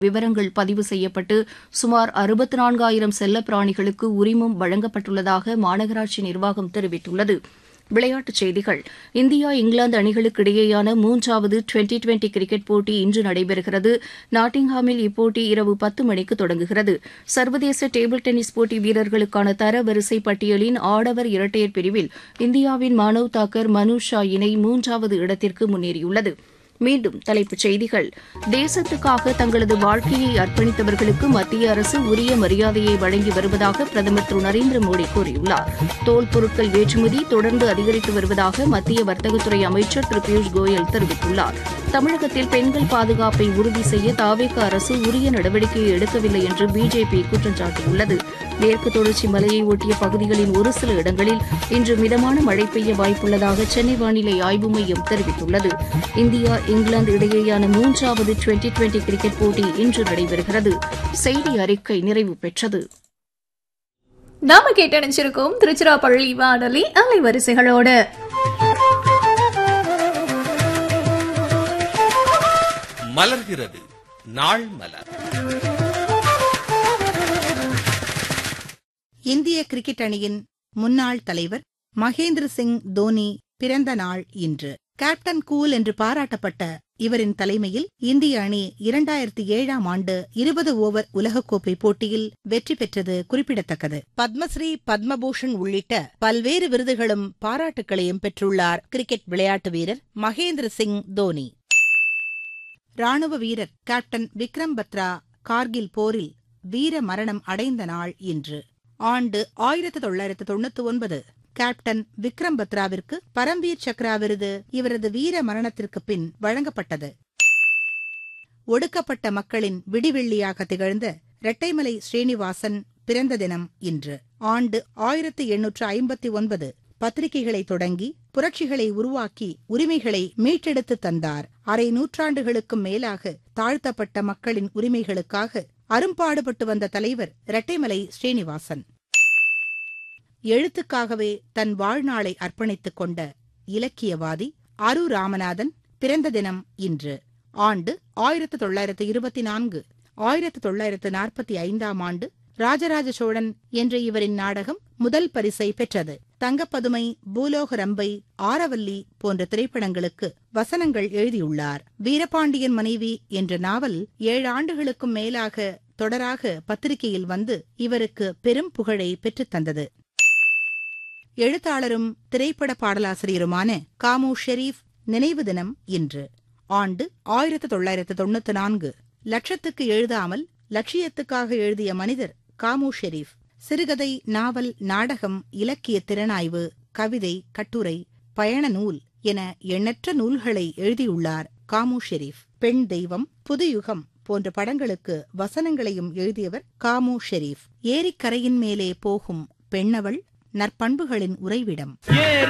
விவரங்கள் பதிவு செய்யப்பட்டு சுமார் அறுபத்து நான்காயிரம் செல்லப் பிராணிகளுக்கு உரிமம் வழங்கப்பட்டுள்ளதாக மாநகராட்சி நிர்வாகம் தெரிவித்துள்ளது விளையாட்டுச் செய்திகள் இந்தியா இங்கிலாந்து அணிகளுக்கு இடையேயான மூன்றாவது டுவெண்டி டுவெண்டி கிரிக்கெட் போட்டி இன்று நடைபெறுகிறது நாட்டிங்ஹாமில் இப்போட்டி இரவு பத்து மணிக்கு தொடங்குகிறது சர்வதேச டேபிள் டென்னிஸ் போட்டி வீரர்களுக்கான தரவரிசை பட்டியலின் ஆடவர் இரட்டையர் பிரிவில் இந்தியாவின் மானவ் தாக்கர் மனு ஷா இணை மூன்றாவது இடத்திற்கு முன்னேறியுள்ளது மீண்டும் தலைப்புச் செய்திகள் தேசத்துக்காக தங்களது வாழ்க்கையை அர்ப்பணித்தவர்களுக்கு மத்திய அரசு உரிய மரியாதையை வழங்கி வருவதாக பிரதமர் திரு நரேந்திர மோடி கூறியுள்ளார் தோல் பொருட்கள் ஏற்றுமதி தொடர்ந்து அதிகரித்து வருவதாக மத்திய வர்த்தகத்துறை அமைச்சர் திரு பியூஷ் கோயல் தெரிவித்துள்ளார் தமிழகத்தில் பெண்கள் பாதுகாப்பை உறுதி செய்ய தாவேக அரசு உரிய நடவடிக்கையை எடுக்கவில்லை என்று பிஜேபி குற்றம் சாட்டியுள்ளது மேற்கு தொடர்ச்சி மலையை ஒட்டிய பகுதிகளின் ஒரு சில இடங்களில் இன்று மிதமான மழை பெய்ய வாய்ப்புள்ளதாக சென்னை வானிலை ஆய்வு மையம் தெரிவித்துள்ளது இந்தியா இங்கிலாந்து இடையேயான மூன்றாவது டுவெண்டி டுவெண்டி கிரிக்கெட் போட்டி இன்று நடைபெறுகிறது செய்தி அறிக்கை நிறைவு பெற்றது நாம கேட்டணிச்சிருக்கோம் திருச்சிராப்பள்ளி வானொலி அலைவரிசைகளோடு மலர்கிறது நாள் மலர் இந்திய கிரிக்கெட் அணியின் முன்னாள் தலைவர் மகேந்திர சிங் தோனி பிறந்த நாள் இன்று கேப்டன் கூல் என்று பாராட்டப்பட்ட இவரின் தலைமையில் இந்திய அணி இரண்டாயிரத்தி ஏழாம் ஆண்டு இருபது ஓவர் உலகக்கோப்பை போட்டியில் வெற்றி பெற்றது குறிப்பிடத்தக்கது பத்மஸ்ரீ பத்மபூஷன் உள்ளிட்ட பல்வேறு விருதுகளும் பாராட்டுக்களையும் பெற்றுள்ளார் கிரிக்கெட் விளையாட்டு வீரர் மகேந்திர சிங் தோனி ராணுவ வீரர் கேப்டன் விக்ரம் பத்ரா கார்கில் போரில் வீர மரணம் அடைந்த நாள் இன்று ஆண்டு ஆயிரத்து தொள்ளாயிரத்து தொண்ணூத்தி ஒன்பது கேப்டன் விக்ரம் பத்ராவிற்கு பரம்வீர் சக்ரா விருது இவரது வீர மரணத்திற்கு பின் வழங்கப்பட்டது ஒடுக்கப்பட்ட மக்களின் விடிவெள்ளியாக திகழ்ந்த இரட்டைமலை ஸ்ரீனிவாசன் பிறந்த தினம் இன்று ஆண்டு ஆயிரத்து எண்ணூற்று ஐம்பத்தி ஒன்பது பத்திரிகைகளை தொடங்கி புரட்சிகளை உருவாக்கி உரிமைகளை மீட்டெடுத்து தந்தார் அரை நூற்றாண்டுகளுக்கும் மேலாக தாழ்த்தப்பட்ட மக்களின் உரிமைகளுக்காக அரும்பாடுபட்டு வந்த தலைவர் இரட்டைமலை ஸ்ரீனிவாசன் எழுத்துக்காகவே தன் வாழ்நாளை அர்ப்பணித்துக் கொண்ட இலக்கியவாதி அரு ராமநாதன் பிறந்த தினம் இன்று ஆண்டு ஆயிரத்து தொள்ளாயிரத்து இருபத்தி நான்கு ஆயிரத்து தொள்ளாயிரத்து நாற்பத்தி ஐந்தாம் ஆண்டு ராஜராஜ சோழன் என்ற இவரின் நாடகம் முதல் பரிசை பெற்றது தங்கப்பதுமை பூலோக ரம்பை ஆரவல்லி போன்ற திரைப்படங்களுக்கு வசனங்கள் எழுதியுள்ளார் வீரபாண்டியன் மனைவி என்ற நாவல் ஏழு ஆண்டுகளுக்கும் மேலாக தொடராக பத்திரிகையில் வந்து இவருக்கு பெரும் புகழை பெற்றுத் தந்தது எழுத்தாளரும் திரைப்பட பாடலாசிரியருமான காமு ஷெரீப் நினைவு தினம் இன்று ஆண்டு ஆயிரத்து தொள்ளாயிரத்து தொண்ணூத்தி நான்கு லட்சத்துக்கு எழுதாமல் லட்சியத்துக்காக எழுதிய மனிதர் காமு ஷெரீப் சிறுகதை நாவல் நாடகம் இலக்கிய திறனாய்வு கவிதை கட்டுரை பயண நூல் என எண்ணற்ற நூல்களை எழுதியுள்ளார் காமு ஷெரீப் பெண் தெய்வம் புதுயுகம் போன்ற படங்களுக்கு வசனங்களையும் எழுதியவர் காமு ஷெரீப் ஏரிக்கரையின் மேலே போகும் பெண்ணவள் நற்பண்புகளின் உறைவிடம் ஏரி